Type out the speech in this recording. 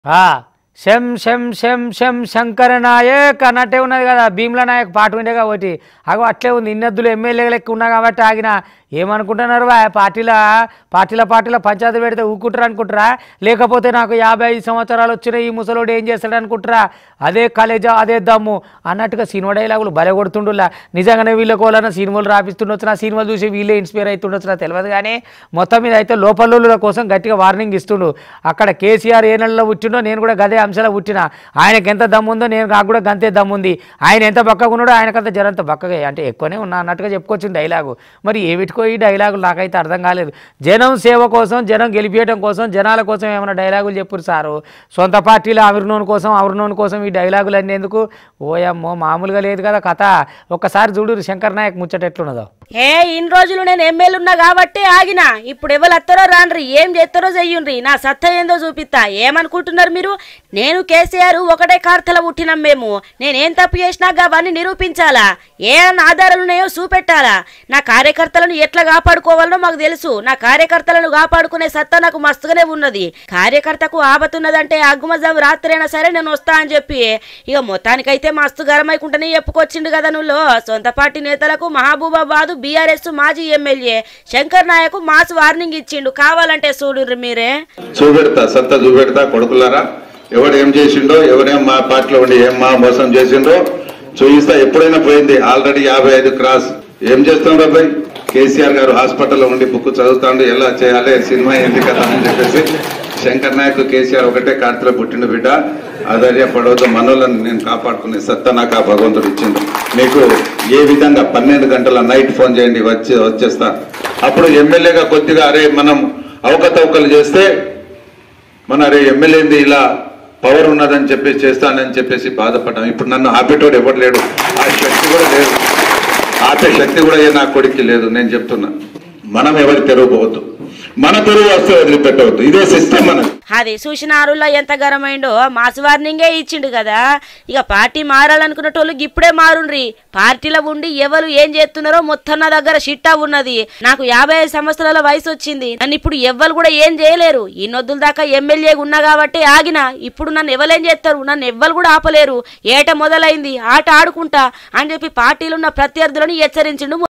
ఆ, శం శం శం శం శంకర నాయక్ అన్నట్టే ఉన్నది కదా భీమ్లా నాయక్ పాట ఉండే కాబట్టి అగో అట్లే ఉంది ఇన్నద్దులు ఎమ్మెల్యే లెక్క ఉన్నా కాబట్టి ఆగిన ఏమనుకుంటున్నారు వా పార్టీల పార్టీల పార్టీల పంచాయతీ పెడితే ఊకుంటారు అనుకుంటారా లేకపోతే నాకు యాభై ఐదు సంవత్సరాలు వచ్చిన ఈ ముసలోడు ఏం చేస్తాడు అనుకుంటారా అదే కాలేజా అదే దమ్ము అన్నట్టుగా సినిమా డైలాగులు బలే కొడుతుండులా నిజంగానే వీళ్ళ కోలన సినిమాలు రాపిస్తుండొచ్చు నా సినిమాలు చూసి వీళ్ళే ఇన్స్పైర్ అవుతుండొచ్చు నాకు తెలియదు కానీ మొత్తం మీద అయితే లోపల కోసం గట్టిగా వార్నింగ్ ఇస్తుండు అక్కడ కేసీఆర్ ఏ నెలలో పుట్టిండో నేను కూడా గదే అంశాలు పుట్టిన ఆయనకి ఎంత దమ్ముందో నేను నాకు కూడా గంతే దమ్ముంది ఆయన ఎంత బక్కగా ఉన్నాడో ఆయనకంత జరంత బక్కగా అంటే ఎక్కువనే ఉన్నా అన్నట్టుగా చెప్పుకొచ్చింది డైలాగు మరి ఏమిటికో ఈ డైలాగులు నాకైతే అర్థం కాలేదు జనం సేవ కోసం జనం గెలిపించడం కోసం జనాల కోసం ఏమైనా డైలాగులు చెప్పురు సారు సొంత పార్టీల ఆవిర్నోన్ కోసం ఆవిర్నోన్ కోసం ఈ డైలాగులు అన్నీ ఎందుకు ఓయమ్మో మామూలుగా లేదు కదా కథ ఒక్కసారి చూడు శంకర్ నాయక్ ముచ్చట ఎట్లున్నదో ఏ ఇన్ని రోజులు నేను ఎమ్మెల్యే ఉన్నా కాబట్టి ఆగిన ఇప్పుడు ఎవరు అత్తారో రాన్రి ఏం చేస్తారో చెయ్యుండ్రి నా సత్తా ఏందో చూపిస్తా ఏమనుకుంటున్నారు మీరు నేను కేసీఆర్ ఒకటే కార్తెల పుట్టినాం మేము నేనేం తప్పు చేసినా అవన్నీ నిరూపించాలా ఏ ఆధారాలు ఉన్నాయో చూపెట్టాలా నా కార్యకర్తలను ఎట్లా కాపాడుకోవాలనో మాకు తెలుసు నా కార్యకర్తలను కాపాడుకునే సత్తా నాకు మస్తుగానే ఉన్నది కార్యకర్తకు ఆపతున్నదంటే అగ్గుమజాబు రాత్రైనా సరే నేను వస్తా అని చెప్పి ఇక మొత్తానికైతే మస్తు గరమైకుంటేనే చెప్పుకొచ్చిండు కదా నువ్వు సొంత పార్టీ నేతలకు మహబూబాబాద్ బీఆర్ఎస్ మాజీ MLA Shankar Naik mass warning ఇచ్చిండు కావాలంటే చూడుర్రి మీరే చూపెడతా సత్తా చూపెడతా కొడుకులారా ఎవడు ఏం చేసిండో ఎవరేం మా పార్టీలో ఉండి ఏం మా మోసం చేసిండో చూయిస్తా ఎప్పుడైనా పోయింది ఆల్రెడీ యాభై ఐదు క్రాస్ ఏం చేస్తాం రాబాయ్ కేసీఆర్ గారు హాస్పిటల్లో ఉండి బుక్ చదువుతాండు ఎలా చేయాలి సినిమా ఏంటి కదా అని చెప్పేసి శంకర్ నాయక్ కేసీఆర్ ఒకటే కార్తీలో పుట్టిండు బిడ్డ ఆధార్య పడవద్దు మనోళ్ళని నేను కాపాడుకునే సత్తా నాకు ఆ భగవంతుడు ఇచ్చిండు మీకు ఏ విధంగా పన్నెండు గంటల నైట్ ఫోన్ చేయండి వచ్చి వచ్చేస్తా అప్పుడు ఎమ్మెల్యేగా కొద్దిగా అరే మనం అవకతవకలు చేస్తే మన అరే ఎమ్మెల్యేంది ఇలా పవర్ ఉన్నదని చెప్పేసి చేస్తానని చెప్పేసి బాధపడ్డాం ఇప్పుడు నన్ను ఆపేటోడు ఎవరు లేడు ఆ శక్తి కూడా లేదు ఆపే శక్తి కూడా ఏ నా కొడుక్కి లేదు నేను చెప్తున్నా మనం ఎవరి తెరువు పోవద్దు మన తెరువు వస్తే వదిలిపెట్టవద్దు ఇదే సిస్టమ్ మనది అది చూసినారులా ఎంత గరమైండో మాస్ వార్నింగే ఇచ్చిండు కదా ఇక పార్టీ మారాలనుకునేటోళ్ళు ఇప్పుడే మారుండ్రి పార్టీలో ఉండి ఎవరు ఏం చేస్తున్నారో మొత్తం నా దగ్గర షిట్టా ఉన్నది నాకు యాభై ఐదు సంవత్సరాల వయసు వచ్చింది నన్ను ఇప్పుడు ఎవ్వరు కూడా ఏం చేయలేరు ఈ నొద్దుల దాకా ఎమ్మెల్యే ఉన్నా కాబట్టి ఆగిన ఇప్పుడు నన్ను ఎవరేం చేస్తారు నన్ను ఎవ్వరు కూడా ఆపలేరు ఏట మొదలైంది ఆట ఆడుకుంటా అని చెప్పి పార్టీలో ఉన్న ప్రత్యర్థులను హెచ్చరించిండు